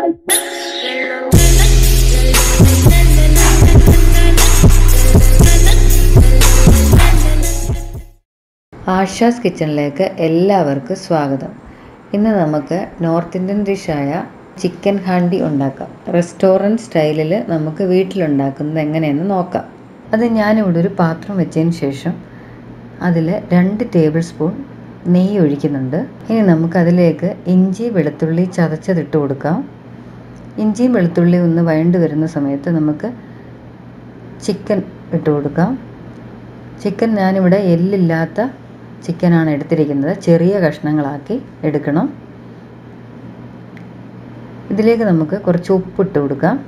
ആഷാസ് കിച്ചണിലേക്ക് എല്ലാവർക്കും സ്വാഗതം ഇന്ന് നമുക്ക് നോർത്ത് ഇന്ത്യൻ ഡിഷായ ചിക്കൻ ഹാൻഡി ഉണ്ടാക്കാം റെസ്റ്റോറൻറ്റ് സ്റ്റൈലിൽ നമുക്ക് വീട്ടിലുണ്ടാക്കുന്നത് എങ്ങനെയെന്ന് നോക്കാം അത് ഞാനിവിടെ ഒരു പാത്രം വെച്ചതിന് ശേഷം അതിൽ രണ്ട് ടേബിൾ സ്പൂൺ നെയ്യ് ഒഴിക്കുന്നുണ്ട് ഇനി നമുക്ക് അതിലേക്ക് ഇഞ്ചി വെളുത്തുള്ളി ചതച്ചതിട്ട് കൊടുക്കാം ഇഞ്ചിയും വെളുത്തുള്ളിയും ഒന്ന് വഴണ്ട് വരുന്ന സമയത്ത് നമുക്ക് ചിക്കൻ ഇട്ട് കൊടുക്കാം ചിക്കൻ ഞാനിവിടെ എല്ലില്ലാത്ത ചിക്കനാണ് എടുത്തിരിക്കുന്നത് ചെറിയ കഷ്ണങ്ങളാക്കി എടുക്കണം ഇതിലേക്ക് നമുക്ക് കുറച്ച് ഉപ്പിട്ട് കൊടുക്കാം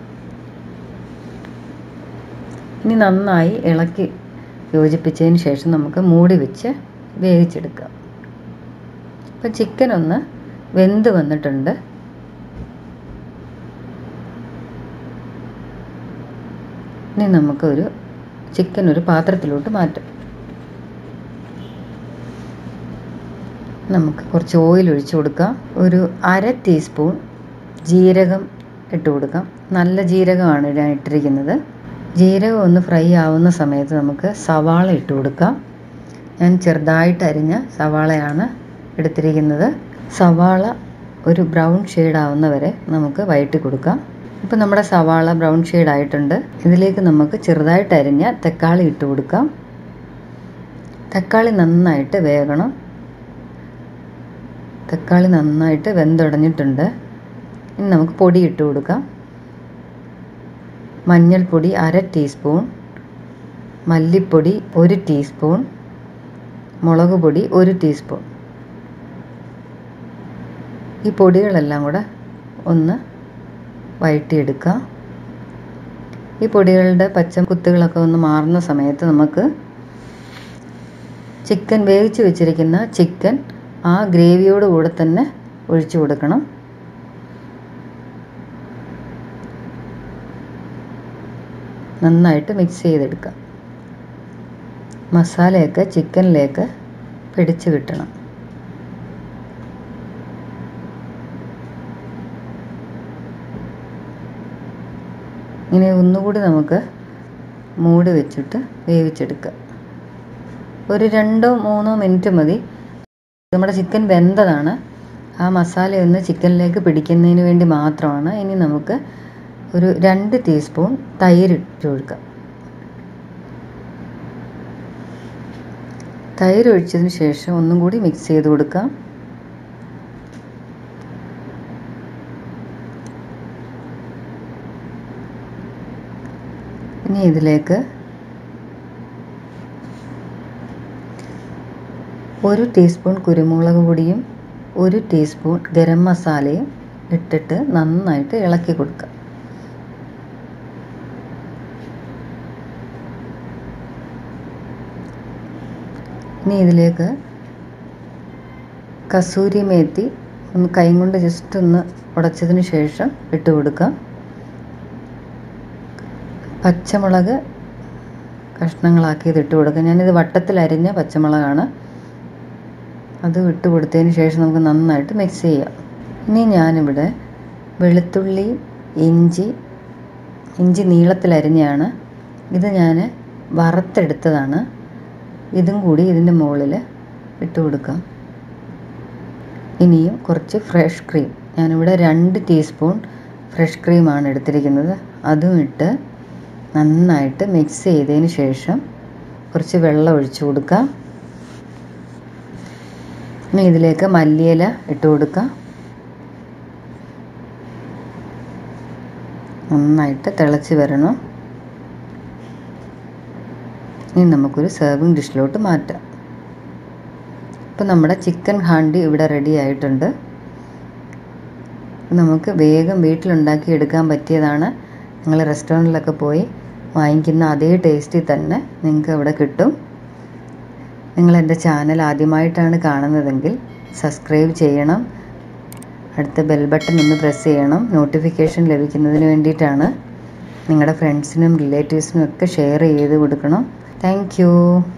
ഇനി നന്നായി ഇളക്കി യോജിപ്പിച്ചതിന് ശേഷം നമുക്ക് മൂടി വെച്ച് വേവിച്ചെടുക്കാം ഇപ്പം ചിക്കൻ ഒന്ന് വെന്ത് വന്നിട്ടുണ്ട് ഇനി നമുക്കൊരു ചിക്കൻ ഒരു പാത്രത്തിലോട്ട് മാറ്റാം നമുക്ക് കുറച്ച് ഓയിൽ ഒഴിച്ചു കൊടുക്കാം ഒരു അര ടീസ്പൂൺ ജീരകം ഇട്ട് കൊടുക്കാം നല്ല ജീരകമാണ് ഞാൻ ഇട്ടിരിക്കുന്നത് ജീരകം ഒന്ന് ഫ്രൈ ആവുന്ന സമയത്ത് നമുക്ക് സവാള ഇട്ട് കൊടുക്കാം ഞാൻ ചെറുതായിട്ട് അരിഞ്ഞ സവാളയാണ് എടുത്തിരിക്കുന്നത് സവാള ഒരു ബ്രൗൺ ഷെയ്ഡ് ആവുന്നവരെ നമുക്ക് വഴറ്റി കൊടുക്കാം ഇപ്പം നമ്മുടെ സവാള ബ്രൗൺ ഷെയ്ഡ് ആയിട്ടുണ്ട് ഇതിലേക്ക് നമുക്ക് ചെറുതായിട്ട് അരിഞ്ഞ തക്കാളി ഇട്ട് കൊടുക്കാം തക്കാളി നന്നായിട്ട് വേകണം തക്കാളി നന്നായിട്ട് വെന്തുടഞ്ഞിട്ടുണ്ട് ഇനി നമുക്ക് പൊടി ഇട്ട് കൊടുക്കാം മഞ്ഞൾപ്പൊടി അര ടീസ്പൂൺ മല്ലിപ്പൊടി ഒരു ടീസ്പൂൺ മുളക് പൊടി ഒരു ടീസ്പൂൺ ഈ പൊടികളെല്ലാം കൂടെ ഒന്ന് വഴറ്റിയെടുക്കാം ഈ പൊടികളുടെ പച്ച കുത്തുകളൊക്കെ ഒന്ന് മാറുന്ന സമയത്ത് നമുക്ക് ചിക്കൻ വേവിച്ച് വെച്ചിരിക്കുന്ന ചിക്കൻ ആ ഗ്രേവിയോട് കൂടെ തന്നെ ഒഴിച്ചു കൊടുക്കണം നന്നായിട്ട് മിക്സ് ചെയ്തെടുക്കാം മസാലയൊക്കെ ചിക്കനിലേക്ക് പിടിച്ച് കിട്ടണം ഇങ്ങനെ ഒന്നുകൂടി നമുക്ക് മൂടി വെച്ചിട്ട് വേവിച്ചെടുക്കാം ഒരു രണ്ടോ മൂന്നോ മിനിറ്റ് മതി നമ്മുടെ ചിക്കൻ വെന്തതാണ് ആ മസാല ഒന്ന് ചിക്കനിലേക്ക് പിടിക്കുന്നതിന് വേണ്ടി മാത്രമാണ് ഇനി നമുക്ക് ഒരു രണ്ട് ടീസ്പൂൺ തൈര് ഇട്ട് കൊടുക്കാം തൈര് ഒഴിച്ചതിന് ശേഷം ഒന്നും കൂടി മിക്സ് ചെയ്ത് കൊടുക്കാം ഇനി ഇതിലേക്ക് ഒരു ടീസ്പൂൺ കുരുമുളക് പൊടിയും ഒരു ടീസ്പൂൺ ഗരം മസാലയും ഇട്ടിട്ട് നന്നായിട്ട് ഇളക്കി കൊടുക്കുക ഇനി ഇതിലേക്ക് കസൂരി മേത്തി ഒന്ന് കൈ കൊണ്ട് ജസ്റ്റ് ഒന്ന് ഉടച്ചതിന് ശേഷം ഇട്ട് കൊടുക്കാം പച്ചമുളക് കഷ്ണങ്ങളാക്കിയത് ഇട്ട് കൊടുക്കുക ഞാനിത് വട്ടത്തിൽ അരിഞ്ഞ പച്ചമുളകാണ് അത് ഇട്ട് കൊടുത്തതിന് ശേഷം നമുക്ക് നന്നായിട്ട് മിക്സ് ചെയ്യാം ഇനി ഞാനിവിടെ വെളുത്തുള്ളി ഇഞ്ചി ഇഞ്ചി നീളത്തിൽ അരിഞ്ഞാണ് ഇത് ഞാൻ വറുത്തെടുത്തതാണ് ഇതും കൂടി ഇതിൻ്റെ മുകളിൽ ഇട്ട് കൊടുക്കാം ഇനിയും കുറച്ച് ഫ്രഷ് ക്രീം ഞാനിവിടെ രണ്ട് ടീസ്പൂൺ ഫ്രഷ് ക്രീമാണ് എടുത്തിരിക്കുന്നത് അതും ഇട്ട് നന്നായിട്ട് മിക്സ് ചെയ്തതിന് ശേഷം കുറച്ച് വെള്ളം ഒഴിച്ചു കൊടുക്കാം ഇനി ഇതിലേക്ക് മല്ലിയില ഇട്ട് കൊടുക്കാം നന്നായിട്ട് തിളച്ച് വരണം ഇനി നമുക്കൊരു സെർവിങ് ഡിഷിലോട്ട് മാറ്റാം ഇപ്പം നമ്മുടെ ചിക്കൻ ഹാൻഡി ഇവിടെ റെഡി ആയിട്ടുണ്ട് നമുക്ക് വേഗം വീട്ടിലുണ്ടാക്കി എടുക്കാൻ പറ്റിയതാണ് നിങ്ങൾ റെസ്റ്റോറൻറ്റിലൊക്കെ പോയി വാങ്ങിക്കുന്ന അതേ ടേസ്റ്റിൽ തന്നെ നിങ്ങൾക്ക് ഇവിടെ കിട്ടും നിങ്ങൾ എൻ്റെ ചാനൽ ആദ്യമായിട്ടാണ് കാണുന്നതെങ്കിൽ സബ്സ്ക്രൈബ് ചെയ്യണം അടുത്ത ബെൽ ബട്ടൺ ഒന്ന് പ്രസ് ചെയ്യണം നോട്ടിഫിക്കേഷൻ ലഭിക്കുന്നതിന് വേണ്ടിയിട്ടാണ് നിങ്ങളുടെ ഫ്രണ്ട്സിനും റിലേറ്റീവ്സിനും ഒക്കെ ഷെയർ ചെയ്ത് കൊടുക്കണം താങ്ക്